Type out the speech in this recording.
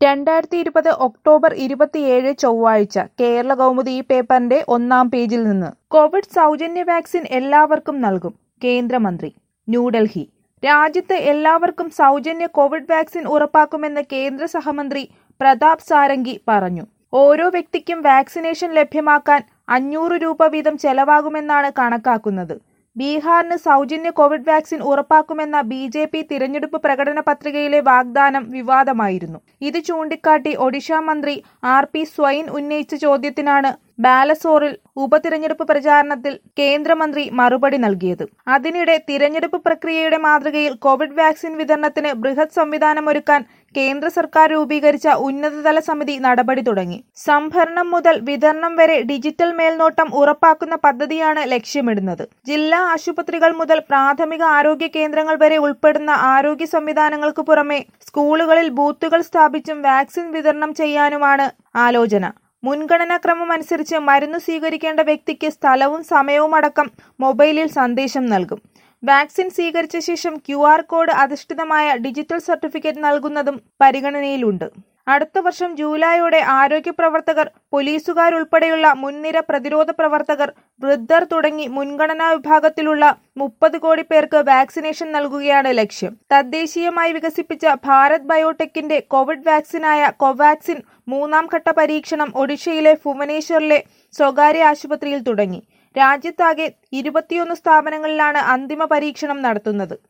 രണ്ടായിരത്തി ഇരുപത് ഒക്ടോബർ ഇരുപത്തിയേഴ് ചൊവ്വാഴ്ച കേരള കൗമുദി ഈ പേപ്പറിന്റെ ഒന്നാം പേജിൽ നിന്ന് കോവിഡ് സൗജന്യ വാക്സിൻ എല്ലാവർക്കും നൽകും കേന്ദ്രമന്ത്രി ന്യൂഡൽഹി രാജ്യത്ത് എല്ലാവർക്കും സൗജന്യ കോവിഡ് വാക്സിൻ ഉറപ്പാക്കുമെന്ന് കേന്ദ്ര സഹമന്ത്രി പ്രതാപ് സാരംഗി പറഞ്ഞു ഓരോ വ്യക്തിക്കും വാക്സിനേഷൻ ലഭ്യമാക്കാൻ അഞ്ഞൂറ് രൂപ വീതം ചെലവാകുമെന്നാണ് കണക്കാക്കുന്നത് ബീഹാറിന് സൗജന്യ കോവിഡ് വാക്സിൻ ഉറപ്പാക്കുമെന്ന ബി ജെ പി തിരഞ്ഞെടുപ്പ് പ്രകടന പത്രികയിലെ വാഗ്ദാനം വിവാദമായിരുന്നു ഇത് ചൂണ്ടിക്കാട്ടി ഒഡീഷ മന്ത്രി ആർ പി സ്വൈൻ ഉന്നയിച്ച ചോദ്യത്തിനാണ് ബാലസോറിൽ ഉപതിരഞ്ഞെടുപ്പ് പ്രചാരണത്തിൽ കേന്ദ്രമന്ത്രി മറുപടി നൽകിയത് അതിനിടെ തിരഞ്ഞെടുപ്പ് പ്രക്രിയയുടെ മാതൃകയിൽ കോവിഡ് വാക്സിൻ വിതരണത്തിന് ബൃഹത് സംവിധാനമൊരുക്കാൻ കേന്ദ്ര സർക്കാർ രൂപീകരിച്ച ഉന്നതതല സമിതി നടപടി തുടങ്ങി സംഭരണം മുതൽ വിതരണം വരെ ഡിജിറ്റൽ മേൽനോട്ടം ഉറപ്പാക്കുന്ന പദ്ധതിയാണ് ലക്ഷ്യമിടുന്നത് ജില്ലാ ആശുപത്രികൾ മുതൽ പ്രാഥമിക ആരോഗ്യ കേന്ദ്രങ്ങൾ വരെ ഉൾപ്പെടുന്ന ആരോഗ്യ സംവിധാനങ്ങൾക്ക് പുറമെ സ്കൂളുകളിൽ ബൂത്തുകൾ സ്ഥാപിച്ചും വാക്സിൻ വിതരണം ചെയ്യാനുമാണ് ആലോചന മുൻഗണനാക്രമം അനുസരിച്ച് മരുന്ന് സ്വീകരിക്കേണ്ട വ്യക്തിക്ക് സ്ഥലവും സമയവും അടക്കം മൊബൈലിൽ സന്ദേശം നൽകും വാക്സിൻ സ്വീകരിച്ച ശേഷം ക്യു ആർ കോഡ് അധിഷ്ഠിതമായ ഡിജിറ്റൽ സർട്ടിഫിക്കറ്റ് നൽകുന്നതും പരിഗണനയിലുണ്ട് അടുത്ത വർഷം ജൂലൈയോടെ ആരോഗ്യ പ്രവർത്തകർ പോലീസുകാരുൾപ്പെടെയുള്ള മുൻനിര പ്രതിരോധ പ്രവർത്തകർ വൃദ്ധർ തുടങ്ങി മുൻഗണനാ വിഭാഗത്തിലുള്ള മുപ്പത് കോടി പേർക്ക് വാക്സിനേഷൻ നൽകുകയാണ് ലക്ഷ്യം തദ്ദേശീയമായി വികസിപ്പിച്ച ഭാരത് ബയോടെക്കിന്റെ കോവിഡ് വാക്സിനായ കോവാക്സിൻ മൂന്നാം ഘട്ട പരീക്ഷണം ഒഡീഷയിലെ ഭുവനേശ്വറിലെ സ്വകാര്യ ആശുപത്രിയിൽ തുടങ്ങി രാജ്യത്താകെ ഇരുപത്തിയൊന്ന് സ്ഥാപനങ്ങളിലാണ് അന്തിമ പരീക്ഷണം നടത്തുന്നത്